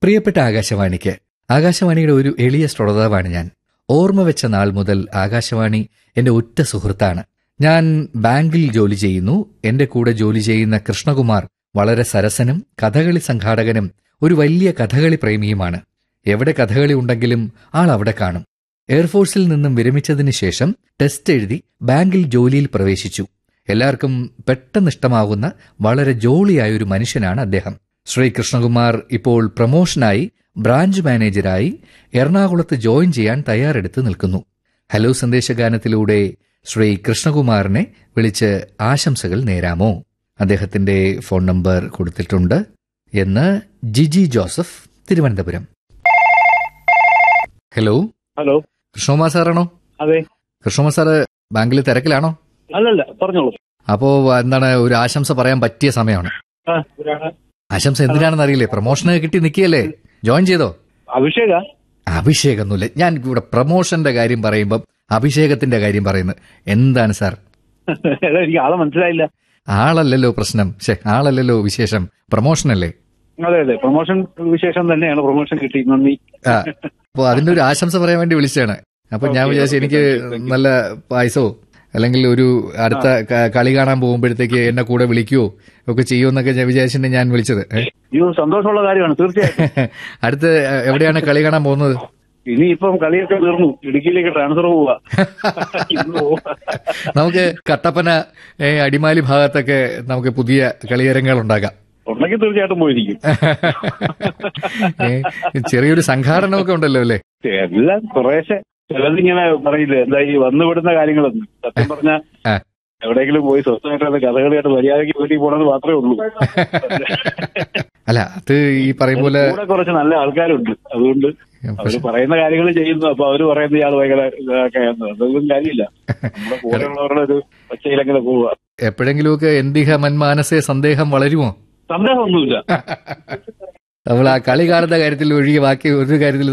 പ്രിയപ്പെട്ട ആകാശവാണിക്ക് ആകാശവാണിയുടെ ഒരു എളിയ ശ്രോതാവാണ് ഞാൻ ഓർമ്മ വെച്ച നാൾ മുതൽ ആകാശവാണി എന്റെ ഒറ്റ സുഹൃത്താണ് ഞാൻ ബാങ്കിൽ ജോലി ചെയ്യുന്നു എന്റെ കൂടെ ജോലി ചെയ്യുന്ന കൃഷ്ണകുമാർ വളരെ സരസനും കഥകളി സംഘാടകനും ഒരു വലിയ കഥകളി പ്രേമിയുമാണ് എവിടെ കഥകളി ഉണ്ടെങ്കിലും ആൾ അവിടെ കാണും എയർഫോഴ്സിൽ നിന്നും വിരമിച്ചതിന് ശേഷം ടെസ്റ്റ് എഴുതി ബാങ്കിൽ ജോലിയിൽ പ്രവേശിച്ചു എല്ലാവർക്കും പെട്ടെന്ന് ഇഷ്ടമാകുന്ന വളരെ ജോളിയായ ഒരു മനുഷ്യനാണ് അദ്ദേഹം ശ്രീ കൃഷ്ണകുമാർ ഇപ്പോൾ പ്രമോഷനായി ബ്രാഞ്ച് മാനേജരായി എറണാകുളത്ത് ജോയിൻ ചെയ്യാൻ തയ്യാറെടുത്ത് നിൽക്കുന്നു ഹലോ സന്ദേശഗാനത്തിലൂടെ ശ്രീ കൃഷ്ണകുമാറിനെ വിളിച്ച് ആശംസകൾ നേരാമോ അദ്ദേഹത്തിന്റെ ഫോൺ നമ്പർ കൊടുത്തിട്ടുണ്ട് എന്ന് ജിജി ജോസഫ് തിരുവനന്തപുരം ഹലോ ഹലോ കൃഷ്ണകുമാർ സാറാണോ അതെ കൃഷ്ണകുമാർ സാറ് ബാങ്കിൽ തിരക്കിലാണോ അല്ലല്ല പറഞ്ഞോളൂ അപ്പോ എന്താണ് ഒരു ആശംസ പറയാൻ പറ്റിയ സമയമാണ് ആ, ഇവരാണ്. ആശംസ എന്തിനാണെന്ന് അറിയില്ലേ പ്രൊമോഷന് കിട്ടി നിൽക്കുകയല്ലേ ജോയിൻ ചെയ്തോ അഭിഷേക അഭിഷേകൊന്നുമില്ല ഞാൻ ഇവിടെ പ്രൊമോഷന്റെ കാര്യം പറയുമ്പം അഭിഷേകത്തിന്റെ കാര്യം പറയുന്നത് എന്താണ് സാർ എടാ, എനിക്ക് ആളെ മനസ്സിലായില്ല ആളല്ലല്ലോ പ്രശ്നം ശേ ആളല്ലല്ലോ വിശേഷം പ്രൊമോഷനല്ലേ അതെ അതെ പ്രൊമോഷൻ വിശേഷം തന്നെയാണ് പ്രൊമോഷൻ കിട്ടി നന്ദി ആ അപ്പൊ അതിന്റെ ഒരു ആശംസ പറയാൻ വേണ്ടി വിളിച്ചതാണ് അപ്പൊ ഞാൻ Okay, വിചാരിച്ചു okay, എനിക്ക് thank you, thank you. നല്ല പായസോ അല്ലെങ്കിൽ ഒരു അടുത്ത ക- കളി കാണാൻ പോകുമ്പോഴത്തേക്ക് എന്നെ കൂടെ വിളിക്കുവോ ഒക്കെ ചെയ്യുമെന്നൊക്കെ ഞാൻ വിചാരിച്ചിട്ട് ഞാൻ വിളിച്ചത് ഏ? ഇത് സന്തോഷമുള്ള കാര്യമാണ് തീർച്ചയായിട്ടും അടുത്ത് എവിടെയാണ് കളി കാണാൻ പോകുന്നത് ഇനിയിപ്പം കളിയൊക്കെ തീർന്നു ഇടുക്കിയിലേക്ക് ട്രാൻസ്ഫർ പോവാ ഇന്ന് പോവാ. നമുക്ക് കട്ടപ്പന ഏ, അടിമാലി ഭാഗത്തൊക്കെ നമുക്ക് പുതിയ കളിയരങ്ങൾ ഉണ്ടാക്കാം ഉണ്ടെങ്കിൽ തീർച്ചയായിട്ടും പോയിരിക്കും ഏ, ചെറിയൊരു സംഘാടനമൊക്കെ ഉണ്ടല്ലോ അല്ലേ എല്ലാം കുറേശ്ശെ ചിലതിങ്ങനെ പറയില്ലേ എന്താ ഈ വന്നുവിടുന്ന കാര്യങ്ങളൊന്നും സത്യം പറഞ്ഞ ആ. എവിടെയെങ്കിലും പോയി സ്വസ്ഥമായിട്ട് അത് കഥകളിയായിട്ട് മര്യാദയ്ക്ക് വീട്ടിൽ പോകണമെന്ന് മാത്രമേ ഉള്ളൂ അല്ല അത് ഈ പറയും പോലെ കൂടെ കുറച്ച് നല്ല ആൾക്കാരുണ്ട് അതുകൊണ്ട് അവര് പറയുന്ന കാര്യങ്ങൾ ചെയ്യുന്നു അപ്പൊ അവര് പറയുന്ന ഇയാൾ ഭയങ്കര ഇതൊക്കെയാണ് അതൊന്നും കാര്യമില്ല നമ്മുടെ കൂടെയുള്ളവരുടെ ഒരു ഒച്ചയിലങ്ങനെ പോവുക എപ്പോഴെങ്കിലുമൊക്കെ എന്തിഹ മന്മാനസേ സന്ദേഹം വളരുമോ സന്ദേഹമൊന്നുമില്ല നമ്മൾ ആ കളി കാണുന്ന കാര്യത്തിൽ ഒഴികെ ബാക്കി ഒരു കാര്യത്തിൽ